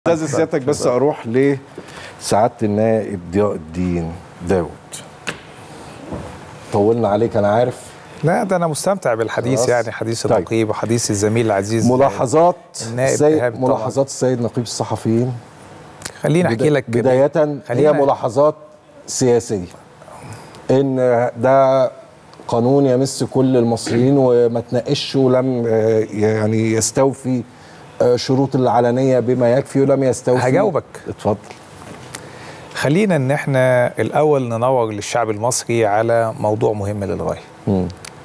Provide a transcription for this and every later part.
استاذ سيادتك بس اروح لسعاده النائب ضياء الدين داود طولنا عليك انا عارف لا ده انا مستمتع بالحديث خلاص. يعني حديث طيب. النقيب وحديث الزميل العزيز ملاحظات النائب السيد إيهاب طبعاً. ملاحظات السيد نقيب الصحفيين خليني احكي بدا- لك كده. بدايه هي خلينا- ملاحظات سياسيه ان ده قانون يمس كل المصريين وما تناقش ولم آه، يعني يستوفي آه، شروط العلنيه بما يكفي ولم يستوفي هجاوبك. اتفضل خلينا ان احنا الاول ننور للشعب المصري على موضوع مهم للغايه مم.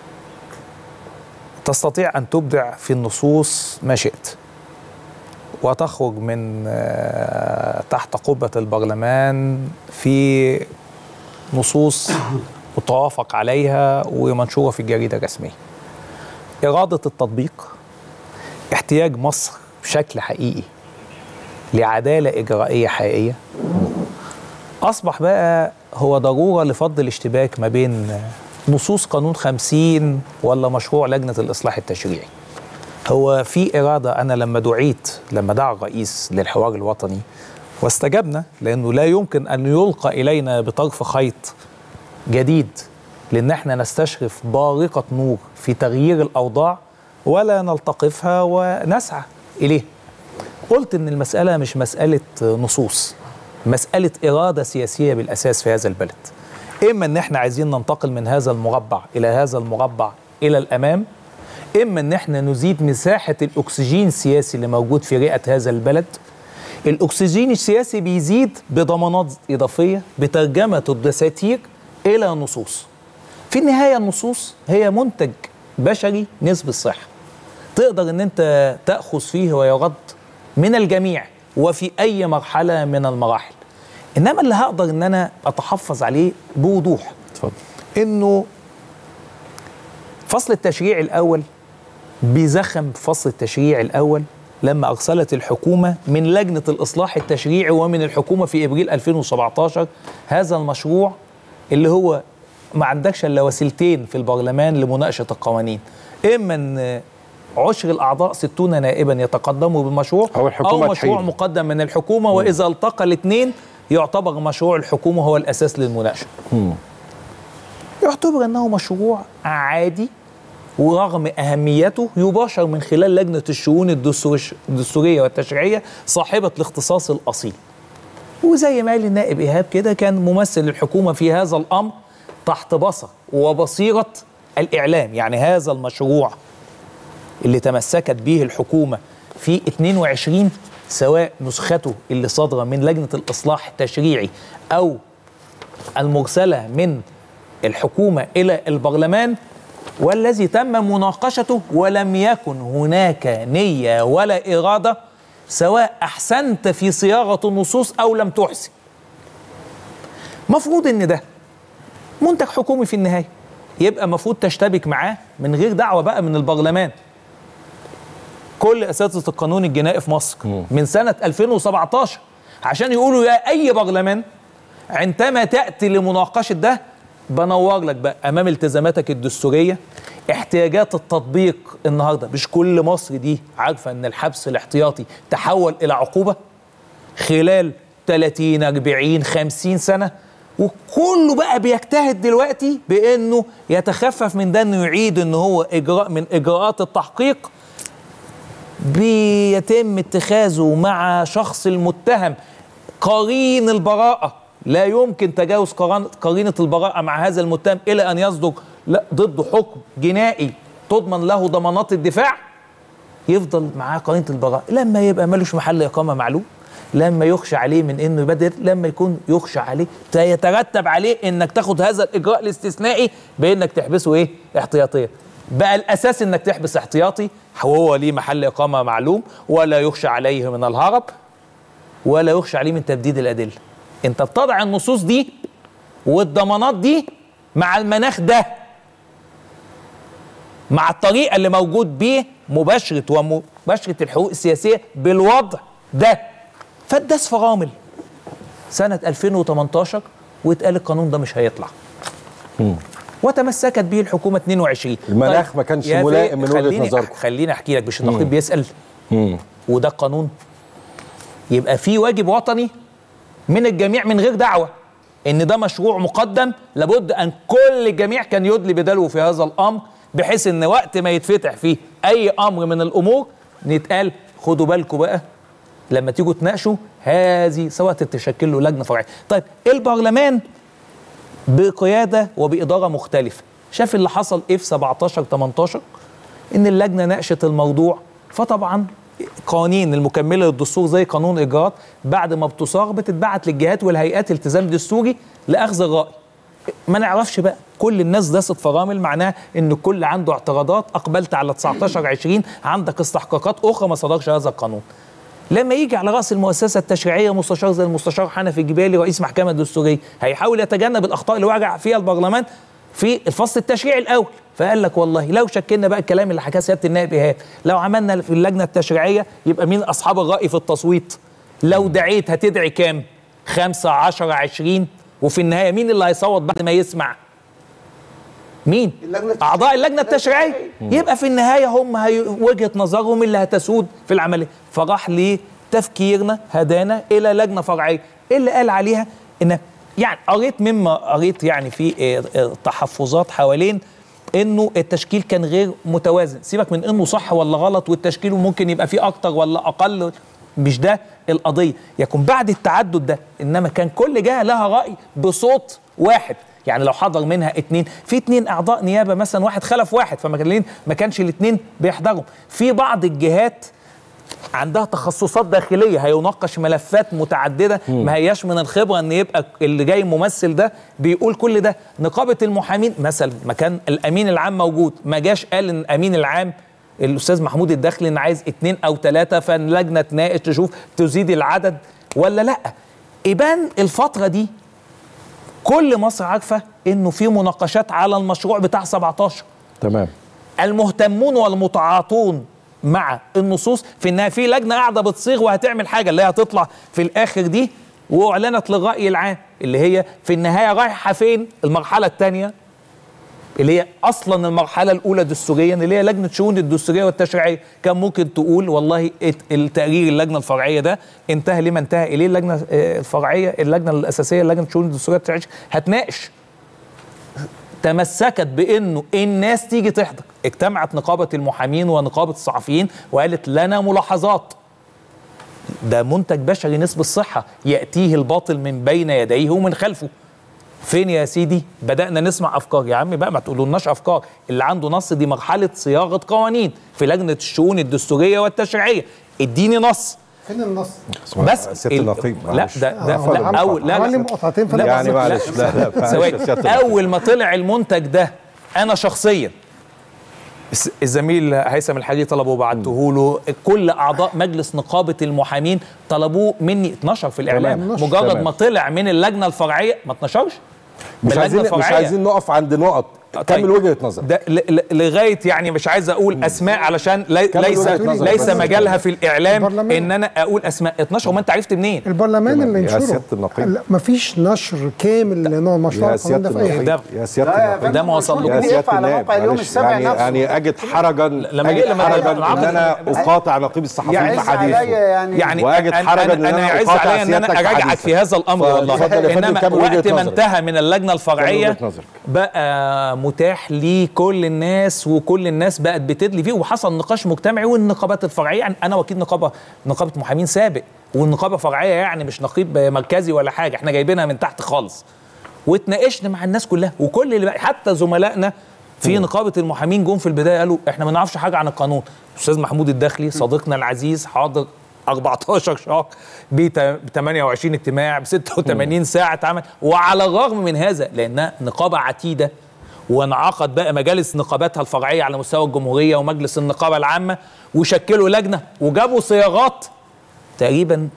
تستطيع ان تبدع في النصوص ما شئت وتخرج من آه، تحت قبه البرلمان في نصوص متوافق عليها ومنشوره في الجريده الرسميه اراده التطبيق احتياج مصر بشكل حقيقي لعداله اجرائيه حقيقيه اصبح بقى هو ضروره لفض الاشتباك ما بين نصوص قانون 50 ولا مشروع لجنه الاصلاح التشريعي هو في اراده انا لما دعيت لما دعا الرئيس للحوار الوطني واستجبنا لانه لا يمكن ان يلقى الينا بطرف خيط جديد لان احنا نستشرف بارقه نور في تغيير الاوضاع ولا نلتقفها ونسعى اليه قلت ان المساله مش مساله نصوص مساله اراده سياسيه بالاساس في هذا البلد اما ان احنا عايزين ننتقل من هذا المربع الى هذا المربع الى الامام اما ان احنا نزيد مساحه الاكسجين السياسي اللي موجود في رئه هذا البلد الاكسجين السياسي بيزيد بضمانات اضافيه بترجمه الدساتير الى نصوص في النهايه النصوص هي منتج بشري نسبي الصحه تقدر ان انت تاخذ فيه ويرد من الجميع وفي اي مرحله من المراحل انما اللي هقدر ان انا اتحفظ عليه بوضوح اتفضل انه فصل التشريع الاول بزخم فصل التشريع الاول لما ارسلت الحكومه من لجنه الاصلاح التشريعي ومن الحكومه في ابريل 2017 هذا المشروع اللي هو ما عندكش الا وسيلتين في البرلمان لمناقشه القوانين اما ان عشر الاعضاء 60 نائبا يتقدموا بالمشروع أو الحكومة او مشروع تحيل. مقدم من الحكومه واذا التقى الاثنين يعتبر مشروع الحكومه هو الاساس للمناقشه يعتبر انه مشروع عادي ورغم اهميته يباشر من خلال لجنه الشؤون الدستور- الدستوريه والتشريعيه صاحبه الاختصاص الاصيل. وزي ما قال النائب ايهاب كده كان ممثل الحكومه في هذا الامر تحت بصر وبصيره الاعلام، يعني هذا المشروع اللي تمسكت به الحكومه في 22 سواء نسخته اللي صادره من لجنه الاصلاح التشريعي او المرسله من الحكومه الى البرلمان والذي تم مناقشته ولم يكن هناك نيه ولا اراده سواء احسنت في صياغه النصوص او لم تحسن. مفروض ان ده منتج حكومي في النهايه يبقى مفروض تشتبك معاه من غير دعوه بقى من البرلمان. كل اساتذه القانون الجنائي في مصر من سنه 2017 عشان يقولوا يا اي برلمان عندما تاتي لمناقشه ده بنور لك بقى امام التزاماتك الدستوريه احتياجات التطبيق النهارده مش كل مصر دي عارفه ان الحبس الاحتياطي تحول الى عقوبه خلال 30 40 50 سنه وكله بقى بيجتهد دلوقتي بانه يتخفف من ده انه يعيد ان هو اجراء من اجراءات التحقيق بيتم اتخاذه مع شخص المتهم قرين البراءة لا يمكن تجاوز قران- قرينة البراءة مع هذا المتهم إلى أن يصدر لا ضده حكم جنائي تضمن له ضمانات الدفاع يفضل معاه قرينة البراءة لما يبقى ملوش محل إقامة معلوم لما يخشى عليه من انه يبادر لما يكون يخشى عليه يترتب عليه انك تاخد هذا الاجراء الاستثنائي بانك تحبسه ايه احتياطيا بقى الاساس انك تحبس احتياطي وهو ليه محل اقامه معلوم ولا يخشى عليه من الهرب ولا يخشى عليه من تبديد الادله انت بتضع النصوص دي والضمانات دي مع المناخ ده مع الطريقه اللي موجود بيه مباشره ومباشره الحقوق السياسيه بالوضع ده فالداس فرامل سنه 2018 واتقال القانون ده مش هيطلع وتمسكت به الحكومه 22 المناخ ما كانش يا ملائم في- من وجهة خليني- نظركم. خليني احكي لك مش النقيب بيسال وده قانون يبقى في واجب وطني من الجميع من غير دعوه ان ده مشروع مقدم لابد ان كل الجميع كان يدلي بدلو في هذا الامر بحيث ان وقت ما يتفتح فيه اي امر من الامور نتقال خدوا بالكم بقى لما تيجوا تناقشوا هذه سواء تتشكل له لجنه فرعيه طيب البرلمان بقياده وباداره مختلفه شاف اللي حصل ايه في 17 18 ان اللجنه ناقشت الموضوع فطبعا قوانين المكمله للدستور زي قانون الاجراءات بعد ما بتصاغ بتتبعت للجهات والهيئات التزام دستوري لاخذ الراي ما نعرفش بقى كل الناس داست فرامل معناها ان الكل عنده اعتراضات اقبلت على 19 20 عندك استحقاقات اخرى ما صدرش هذا القانون لما يجي على راس المؤسسه التشريعيه مستشار زي المستشار حنفي جبالي رئيس محكمه دستوريه هيحاول يتجنب الاخطاء اللي وقع فيها البرلمان في الفصل التشريعي الاول فقال لك والله لو شكلنا بقى الكلام اللي حكاه سياده النائب ايهاب لو عملنا في اللجنه التشريعيه يبقى مين اصحاب الراي في التصويت لو دعيت هتدعي كام 5 10 20 وفي النهايه مين اللي هيصوت بعد ما يسمع مين اللجنة اعضاء اللجنه التشريعيه يبقى في النهايه هم هي وجهه نظرهم اللي هتسود في العمليه فراح ليه تفكيرنا هدانا الى لجنه فرعيه إيه اللي قال عليها ان يعني قريت مما قريت يعني في آه، آه، تحفظات حوالين انه التشكيل كان غير متوازن سيبك من انه صح ولا غلط والتشكيل ممكن يبقى فيه اكتر ولا اقل مش ده القضيه يكون بعد التعدد ده انما كان كل جهه لها راي بصوت واحد يعني لو حضر منها اتنين في اتنين اعضاء نيابه مثلا واحد خلف واحد فما كان ما كانش الاتنين بيحضروا في بعض الجهات عندها تخصصات داخليه هيناقش ملفات متعدده ما هياش من الخبره ان يبقى اللي جاي ممثل ده بيقول كل ده نقابه المحامين مثلا ما كان الامين العام موجود ما جاش قال ان الامين العام الاستاذ محمود الداخلي ان عايز اتنين او ثلاثه فاللجنه تناقش تشوف تزيد العدد ولا لا يبان الفتره دي كل مصر عارفه انه في مناقشات على المشروع بتاع 17 تمام المهتمون والمتعاطون مع النصوص في انها في لجنه قاعده بتصيغ وهتعمل حاجه اللي هي هتطلع في الاخر دي واعلنت للراي العام اللي هي في النهايه رايحه فين المرحله الثانيه اللي هي اصلا المرحله الاولى دستوريا اللي هي لجنه شؤون الدستوريه والتشريعيه كان ممكن تقول والله الت- التقرير اللجنه الفرعيه ده انتهى لما انتهى اليه اللجنه آه، الفرعيه اللجنه الاساسيه لجنه شؤون الدستوريه والتشريعيه هتناقش تمسكت بانه الناس تيجي تحضر اجتمعت نقابه المحامين ونقابه الصحفيين وقالت لنا ملاحظات ده منتج بشري نسب الصحه ياتيه الباطل من بين يديه ومن خلفه فين يا سيدي بدأنا نسمع أفكار يا عم بقى ما تقولولناش أفكار اللي عنده نص دي مرحلة صياغة قوانين في لجنة الشؤون الدستورية والتشريعية اديني نص فين النص؟ بس ست ال- النقيب لا معلش. ده ده آه، لا اول لا معلم لا قطعتين فأنا لا يعني لا، معلش لا لا معلش ثواني يا سيادة النقيب. اول ما طلع المنتج ده انا شخصيا الس- الزميل هيثم الحاجي طلبه وبعته له كل اعضاء مجلس نقابه المحامين طلبوه مني اتنشر في الاعلام تمام. مجرد تمام. ما طلع من اللجنه الفرعيه ما اتنشرش مش باللجنة عايزين مش الفرعية. عايزين نقف عند نقط طيب. كمل وجهه نظر ده ل- ل- لغايه يعني مش عايز اقول اسماء علشان لي كمل ليس وجهة نظرك ليس بس. مجالها في الاعلام البرلمان. ان انا اقول اسماء 12 وما انت عرفت منين البرلمان اللي يا ينشره سيادة النقيب. لا مفيش نشر كامل لنوع مشروع يا القانون ده سياده في اي النقيب حته يا سياده لا يا النقيب ده ما وصل يا له PDF سياده على النائب موقع اليوم معلش، السابع يعني نفسه. يعني اجد حرجا لما اجد جه- لما حرجا جه- ان انا اقاطع نقيب الصحفيين في يعز حديثه عليا يعني يعني واجد أنا- حرجا أنا- إن أنا انا يعز أقاطع عليا ان انا سيادتك في اراجعك حديثك. في هذا الامر والله فاتفضل يا فندم، انما كمل وجهة وقت ما نظرك. انتهى من اللجنه الفرعيه وجهة نظرك. بقى متاح لكل الناس وكل الناس بقت بتدلي فيه وحصل نقاش مجتمعي والنقابات الفرعيه يعني انا وكيل نقابه نقابه محامين سابق والنقابه فرعيه يعني مش نقيب مركزي ولا حاجه احنا جايبينها من تحت خالص واتناقشنا مع الناس كلها وكل اللي بقى حتى زملائنا في نقابه المحامين جم في البدايه قالوا احنا ما نعرفش حاجه عن القانون الاستاذ محمود الداخلي صديقنا العزيز حاضر 14 شهر ب 28 اجتماع ب 86 ساعه عمل وعلى الرغم من هذا لانها نقابه عتيده وانعقد بقى مجالس نقاباتها الفرعيه على مستوى الجمهوريه ومجلس النقابه العامه وشكلوا لجنه وجابوا صياغات تقريبا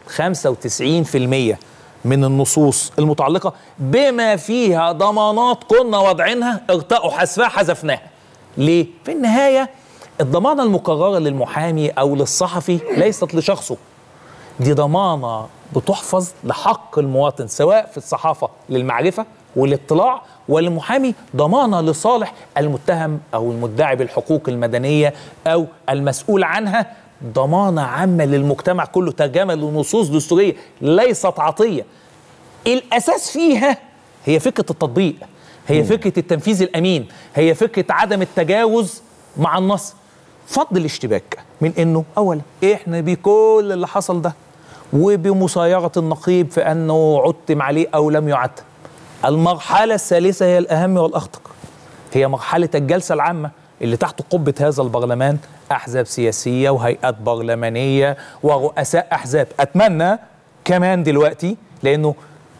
95% من النصوص المتعلقة بما فيها ضمانات كنا واضعينها ارتقوا حذفها حذفناها ليه؟ في النهاية الضمانة المقررة للمحامي أو للصحفي ليست لشخصه دي ضمانة بتحفظ لحق المواطن سواء في الصحافة للمعرفة والاطلاع والمحامي ضمانة لصالح المتهم أو المدعي بالحقوق المدنية أو المسؤول عنها ضمانه عامه للمجتمع كله ترجمه لنصوص دستوريه ليست عطيه الاساس فيها هي فكره التطبيق هي فكره التنفيذ الامين هي فكره عدم التجاوز مع النص فض الاشتباك من انه اولا احنا بكل اللي حصل ده وبمصايره النقيب في انه عتم عليه او لم يعتم المرحله الثالثه هي الاهم والاخطر هي مرحله الجلسه العامه اللي تحت قبه هذا البرلمان احزاب سياسيه وهيئات برلمانيه ورؤساء احزاب اتمنى كمان دلوقتي لانه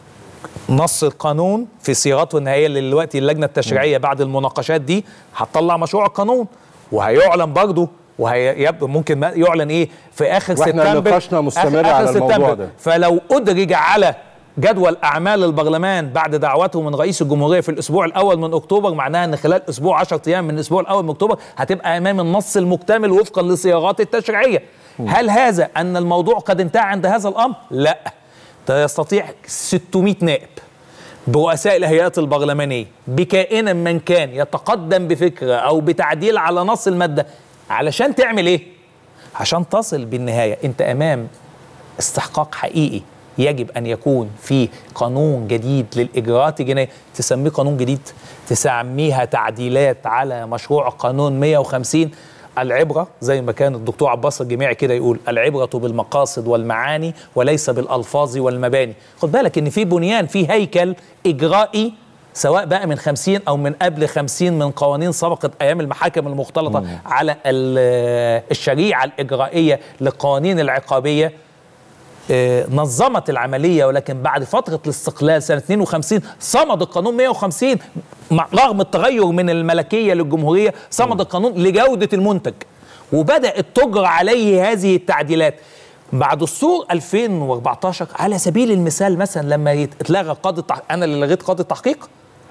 نص القانون في صياغته النهائيه اللي دلوقتي اللجنه التشريعيه بعد المناقشات دي هتطلع مشروع القانون وهيعلن برضه وهيبقى ممكن ما- يعلن ايه في اخر وإحنا سبتمبر نقاشنا مستمر آخر- آخر على الموضوع سبتمبر. ده. فلو ادرج على جدول اعمال البرلمان بعد دعوته من رئيس الجمهوريه في الاسبوع الاول من اكتوبر معناها ان خلال اسبوع 10 ايام من الاسبوع الاول من اكتوبر هتبقى امام النص المكتمل وفقا لصياغات التشريعيه هل هذا ان الموضوع قد انتهى عند هذا الامر لا ده يستطيع 600 نائب برؤساء الهيئات البرلمانيه بكائنا من كان يتقدم بفكره او بتعديل على نص الماده علشان تعمل ايه عشان تصل بالنهايه انت امام استحقاق حقيقي يجب ان يكون في قانون جديد للاجراءات الجنائيه تسميه قانون جديد تسميها تعديلات على مشروع قانون 150 العبره زي ما كان الدكتور عباس الجميعي كده يقول العبره بالمقاصد والمعاني وليس بالالفاظ والمباني خد بالك ان في بنيان في هيكل اجرائي سواء بقى من 50 او من قبل 50 من قوانين سبقت ايام المحاكم المختلطه على ال- الشريعه الاجرائيه للقوانين العقابيه آه، نظمت العمليه ولكن بعد فتره الاستقلال سنه 52 صمد القانون 150 مع- رغم التغير من الملكيه للجمهوريه صمد القانون لجوده المنتج وبدات تجرى عليه هذه التعديلات بعد الصور 2014 على سبيل المثال مثلا لما يت- اتلغى قاضي التحقيق انا اللي لغيت قاضي التحقيق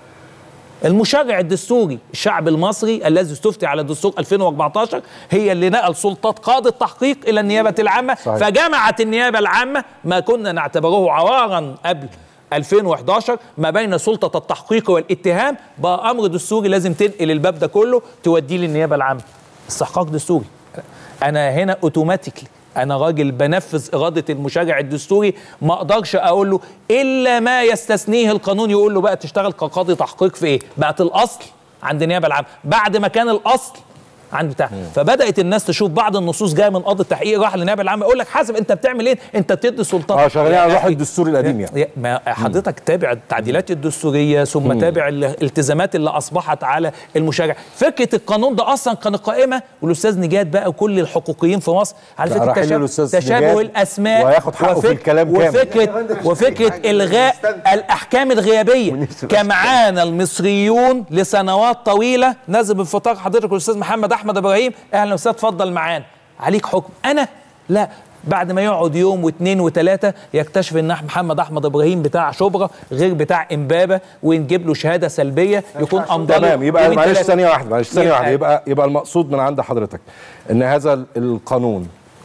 المشرع الدستوري الشعب المصري الذي استفتي على دستور 2014 هي اللي نقل سلطات قاضي التحقيق الى النيابه العامه صحيح. فجمعت النيابه العامه ما كنا نعتبره عوارا قبل 2011 ما بين سلطه التحقيق والاتهام بقى امر دستوري لازم تنقل الباب ده كله توديه للنيابه العامه استحقاق دستوري انا هنا اوتوماتيكلي انا راجل بنفذ اراده المشرع الدستوري ما اقدرش اقول له الا ما يستثنيه القانون يقول له بقى تشتغل كقاضي تحقيق في ايه بقت الاصل عند النيابه العامه بعد ما كان الاصل عند بتاع فبدات الناس تشوف بعض النصوص جايه من قاضي التحقيق راح للنيابه العامه يقول لك حاسب انت بتعمل ايه انت بتدي سلطات اه شغالين يا على الروح أخي، الدستوري القديم يعني يا- ما حضرتك تابع التعديلات الدستوريه ثم تابع الالتزامات اللي اصبحت على المشرع فكره القانون ده اصلا كان قائمه والاستاذ نجاد بقى وكل الحقوقيين في مصر على لا، فكره رايحين تشابه, للأستاذ تشابه نجاد الاسماء وهياخد حقه في الكلام كامل. وفكره وفكره الغاء الاحكام الغيابيه كمعانا المصريون لسنوات طويله نازل بانفتاق حضرتك الاستاذ محمد احمد ابراهيم اهلا وسهلا اتفضل معانا عليك حكم انا لا بعد ما يقعد يوم واثنين وثلاثه يكتشف ان أح- محمد احمد ابراهيم بتاع شبرا غير بتاع امبابه ونجيب له شهاده سلبيه يكون امضى له تمام يبقى يومين معلش تلاتة. ثانيه واحده معلش ثانيه يبقى- واحده يبقى يبقى المقصود من عند حضرتك ان هذا ال- القانون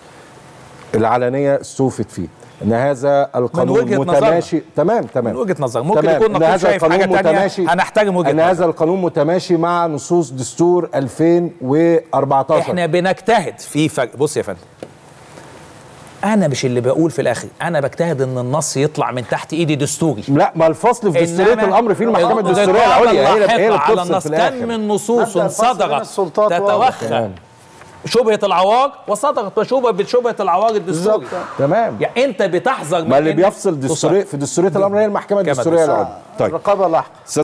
العلنيه استوفت فيه ان هذا القانون وجهة نظرنا. متماشي تمام تمام من وجهة نظر. ممكن تمام. يكون إن نقيب هذا شايف القانون حاجة تانية، متماشي هنحترم وجهة ان نظر. هذا القانون متماشي مع نصوص دستور 2014 احنا بنجتهد في فرق بص يا فندم انا مش اللي بقول في الاخر انا بجتهد ان النص يطلع من تحت ايدي دستوري لا ما الفصل في دستوريه إنما الامر فيه المحكمه الرقابة الدستوريه العليا هي اللي- هي اللي اللاحقة على بتفصل النص في كم الاخر من نصوص مبدأ الفصل بين صدرت السلطات واضح. تتوخى تمام. شبهه العوار وصدرت بشبهه بشبهه العوار الدستوري بالظبط. تمام يعني انت بتحذر من ما اللي إن بيفصل تصل. دستوريه في دستوريه الامر هي المحكمه كما الدستوريه دستور. العليا طيب رقابه لاحقه